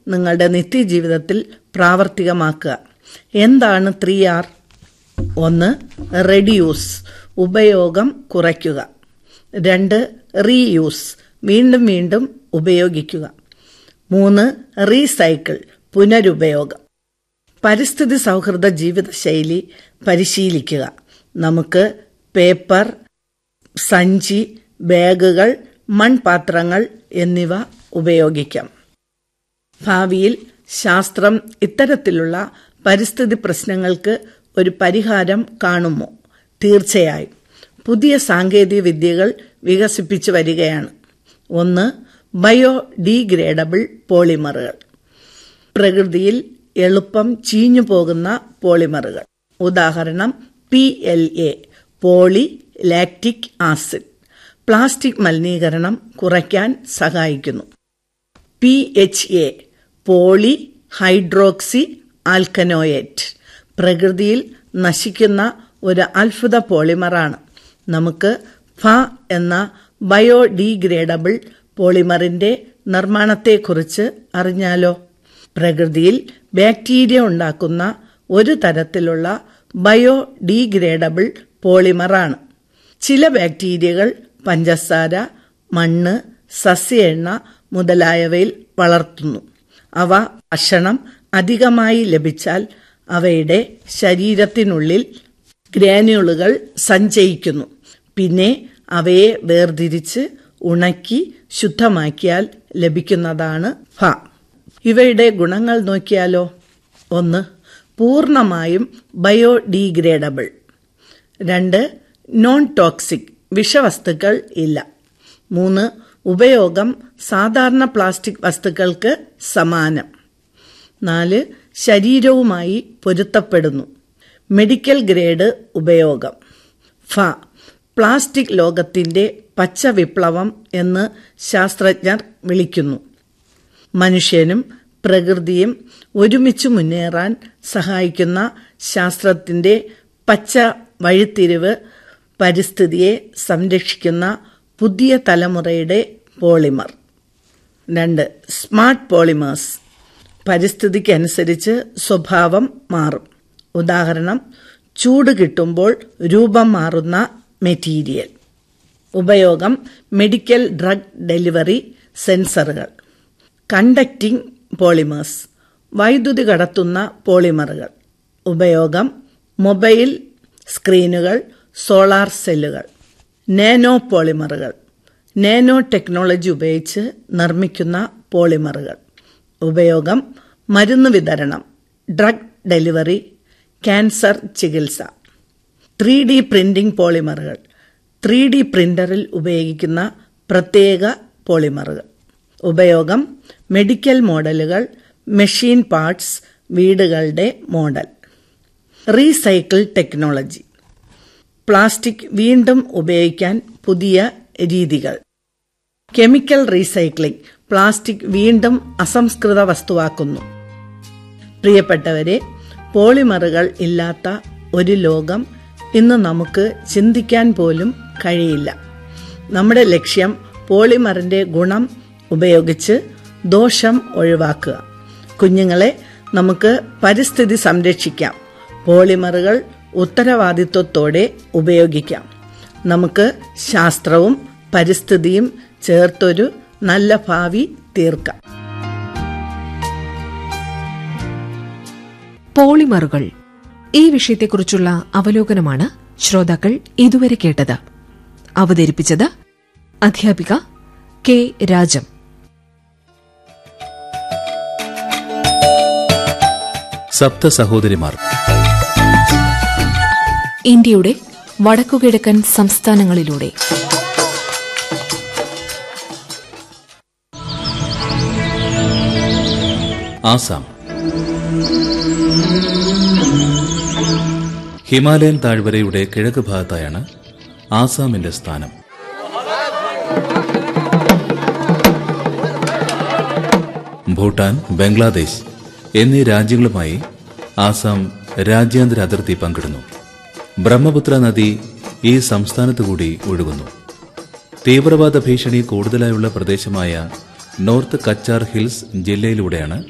നിങ്ങളുടെ നിത്യജീവിതത്തിൽ പ്രാവർത്തികമാക്കുക എന്താണ് ത്രീ ആർ ഒന്ന് റെഡ്യൂസ് ഉപയോഗം കുറയ്ക്കുക രണ്ട് റീയൂസ് വീണ്ടും വീണ്ടും ഉപയോഗിക്കുക മൂന്ന് റീസൈക്കിൾ പുനരുപയോഗം പരിസ്ഥിതി സൗഹൃദ ജീവിതശൈലി പരിശീലിക്കുക നമുക്ക് പേപ്പർ സഞ്ചി ബാഗുകൾ മൺപാത്രങ്ങൾ എന്നിവ ഉപയോഗിക്കാം ഭാവിയിൽ ശാസ്ത്രം ഇത്തരത്തിലുള്ള പരിസ്ഥിതി പ്രശ്നങ്ങൾക്ക് ഒരു പരിഹാരം കാണുമോ തീർച്ചയായും പുതിയ സാങ്കേതിക വിദ്യകൾ വികസിപ്പിച്ചു വരികയാണ് ഒന്ന് ബയോ ഡീഗ്രേഡബിൾ പോളിമറുകൾ പ്രകൃതിയിൽ എളുപ്പം ചീഞ്ഞു പോകുന്ന പോളിമറുകൾ ഉദാഹരണം P L A polylactic acid plastic മലിനീകരണം കുറയ്ക്കാൻ സഹായിക്കുന്നു P H A polyhydroxyalkanoate പ്രകൃതിയിൽ നശിക്കുന്ന ഒരു അത്ഭുത പോളിമറാണ് നമുക്ക് ഫ എന്ന ബയോഡീഗ്രേഡബിൾ പോളിമറിന്റെ നിർമ്മാണത്തെക്കുറിച്ച് അറിഞ്ഞാലോ പ്രകൃതിയിൽ ബാക്ടീരിയ ഉണ്ടാക്കുന്ന ഒരു തരത്തിലുള്ള ബയോഡീഗ്രേഡബിൾ പോളിമറാണ് ചില ബാക്ടീരിയകൾ പഞ്ചസാര മണ്ണ് സസ്യ എണ്ണ മുതലായവയിൽ വളർത്തുന്നു അവ ഭക്ഷണം അധികമായി ലഭിച്ചാൽ അവയുടെ ശരീരത്തിനുള്ളിൽ ഗ്രാനുകളുകൾ സഞ്ചയിക്കുന്നു പിന്നെ അവയെ വേർതിരിച്ച് ഉണക്കി ശുദ്ധമാക്കിയാൽ ലഭിക്കുന്നതാണ് ഫ ഇവയുടെ ഗുണങ്ങൾ നോക്കിയാലോ ഒന്ന് പൂർണ്ണമായും ബയോഡീഗ്രേഡബിൾ രണ്ട് നോൺ ടോക്സിക് വിഷവസ്തുക്കൾ ഇല്ല മൂന്ന് ഉപയോഗം സാധാരണ പ്ലാസ്റ്റിക് വസ്തുക്കൾക്ക് സമാനം നാല് ശരീരവുമായി പൊരുത്തപ്പെടുന്നു മെഡിക്കൽ ഗ്രേഡ് ഉപയോഗം ഫ പ്ലാസ്റ്റിക് ലോകത്തിന്റെ പച്ച വിപ്ലവം എന്ന് ശാസ്ത്രജ്ഞർ വിളിക്കുന്നു മനുഷ്യനും പ്രകൃതിയും ഒരുമിച്ച് മുന്നേറാൻ സഹായിക്കുന്ന ശാസ്ത്രത്തിന്റെ പച്ച വഴിത്തിരിവ് പരിസ്ഥിതിയെ സംരക്ഷിക്കുന്ന പുതിയ തലമുറയുടെ പോളിമർ രണ്ട് സ്മാർട്ട് പോളിമേഴ്സ് പരിസ്ഥിതിക്കനുസരിച്ച് സ്വഭാവം മാറും ഉദാഹരണം ചൂട് കിട്ടുമ്പോൾ രൂപം മാറുന്ന മെറ്റീരിയൽ ഉപയോഗം മെഡിക്കൽ ഡ്രഗ് ഡെലിവറി സെൻസറുകൾ കണ്ടക്റ്റിംഗ് പോളിമേഴ്സ് വൈദ്യുതി കടത്തുന്ന പോളിമറുകൾ ഉപയോഗം മൊബൈൽ സ്ക്രീനുകൾ സോളാർ സെല്ലുകൾ നാനോ പോളിമറുകൾ നാനോ ടെക്നോളജി ഉപയോഗിച്ച് നിർമ്മിക്കുന്ന പോളിമറുകൾ ഉപയോഗം മരുന്ന് വിതരണം ഡ്രഗ് ഡെലിവറി ക്യാൻസർ ചികിത്സ ത്രീ ഡി പ്രിന്റിംഗ് പോളിമറുകൾ ത്രീ ഡി പ്രിന്ററിൽ ഉപയോഗിക്കുന്ന പ്രത്യേക പോളിമറുകൾ ഉപയോഗം മെഡിക്കൽ മോഡലുകൾ മെഷീൻ പാർട്സ് വീടുകളുടെ മോഡൽ റീസൈക്കിൾ ടെക്നോളജി പ്ലാസ്റ്റിക് വീണ്ടും ഉപയോഗിക്കാൻ പുതിയ രീതികൾ കെമിക്കൽ റീസൈക്ലിംഗ് പ്ലാസ്റ്റിക് വീണ്ടും അസംസ്കൃത വസ്തുവാക്കുന്നു പ്രിയപ്പെട്ടവരെ പോളിമറുകൾ ഇല്ലാത്ത ഒരു ലോകം ഇന്ന് നമുക്ക് ചിന്തിക്കാൻ പോലും കഴിയില്ല നമ്മുടെ ലക്ഷ്യം പോളിമറിന്റെ ഗുണം ഉപയോഗിച്ച് ദോഷം ഒഴിവാക്കുക കുഞ്ഞുങ്ങളെ നമുക്ക് പരിസ്ഥിതി സംരക്ഷിക്കാം പോളിമറുകൾ ഉത്തരവാദിത്വത്തോടെ ഉപയോഗിക്കാം നമുക്ക് ശാസ്ത്രവും പരിസ്ഥിതിയും ചേർത്തൊരു നല്ല ഭാവി തീർക്കാം പോളിമറുകൾ ഈ വിഷയത്തെക്കുറിച്ചുള്ള അവലോകനമാണ് ശ്രോതാക്കൾ ഇതുവരെ കേട്ടത് അവതരിപ്പിച്ചത് അധ്യാപിക കെ രാജം സപ്ത സഹോദരിമാർ ഇന്ത്യയുടെ വടക്കുകിഴക്കൻ സംസ്ഥാനങ്ങളിലൂടെ ആസാം ഹിമാലയൻ താഴ്വരയുടെ കിഴക്ക് ഭാഗത്തായാണ് ആസാമിന്റെ സ്ഥാനം ഭൂട്ടാൻ ബംഗ്ലാദേശ് എന്നീ രാജ്യങ്ങളുമായി ആസാം രാജ്യാന്തര അതിർത്തി പങ്കിടുന്നു ബ്രഹ്മപുത്ര നദി ഈ സംസ്ഥാനത്തു കൂടി ഒഴുകുന്നു തീവ്രവാദ ഭീഷണി കൂടുതലായുള്ള പ്രദേശമായ നോർത്ത് കച്ചാർ ഹിൽസ് ജില്ലയിലൂടെയാണ്